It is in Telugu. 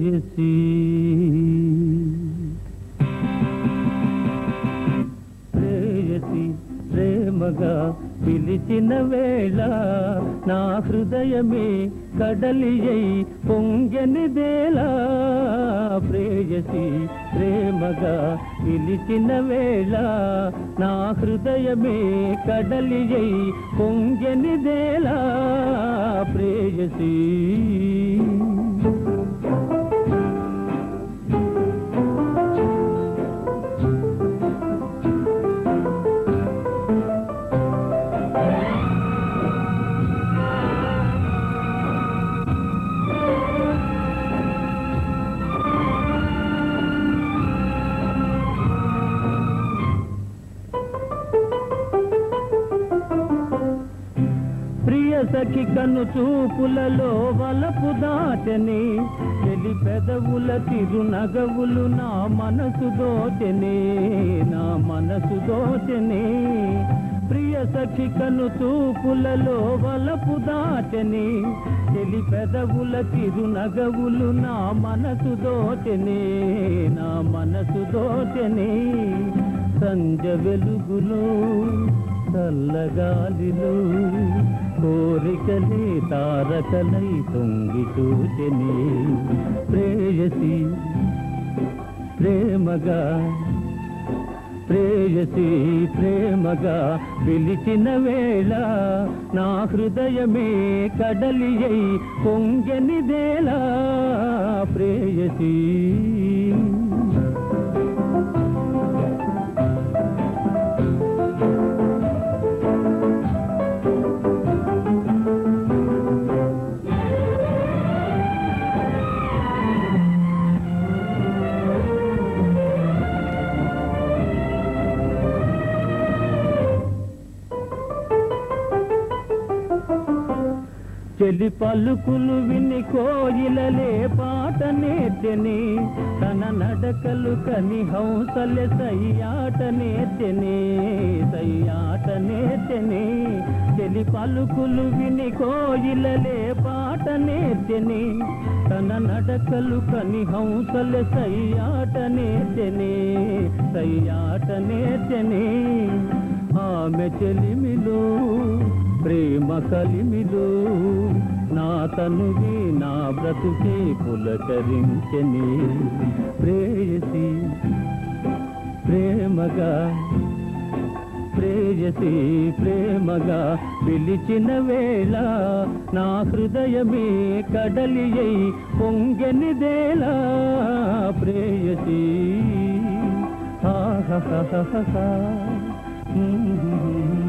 ప్రేయసీ ప్రేయసి ప్రేమగా పిలిచిన వేళ నా హృదయమే కడలి అయి పొంగనిదేలా ప్రేయసి ప్రేమగా పిలిచిన వేళ నా హృదయమే కడలి అయి పొంగనిదేలా ప్రేయసి ప్రియ సఖి కన్ను చూపులలో వలపు దాటని చెలి పెదవుల తిరునగవులు నా మనసు దోచెనే నా మనసు దోచెనే ప్రియ సఖి కన్ను చూపులలో వలపు దాటని చెలి పెదవుల తిరునగవులు నా మనసు దోచెనే నా మనసు దోచెనే సంజ వెలుగులో చల్లగాలిలో కోరికలే తారకలై తొంగి చూచెని ప్రేయసి ప్రేమగా ప్రేయసి ప్రేమగా పిలిచిన వేళ నా హృదయమే కడలి అయి పొంగనిదేలా ప్రేయసి చెలి పలుకులు విని కోయిలలే పాట నేర్చెని తన నడకలు కని హంసలే సయ్యాట నేర్చెని సయ్యాట నేర్చెని చెలి పలుకులు విని కోయిలలే పాట నేర్చెని తన నడకలు కని హంసలే సయ్యాట నేర్చెని సయ్యాట నేర్చెని ఆమె చెలిమిలో ప్రేమ కలిమిలో నా తనువి నా బ్రతుకే పులకరించని ప్రేయసి ప్రేమగా ప్రేయసి ప్రేమగా పిలిచిన వేళ నా హృదయమే కడలి అయి పొంగనిదేలా ప్రేయసి ఆహా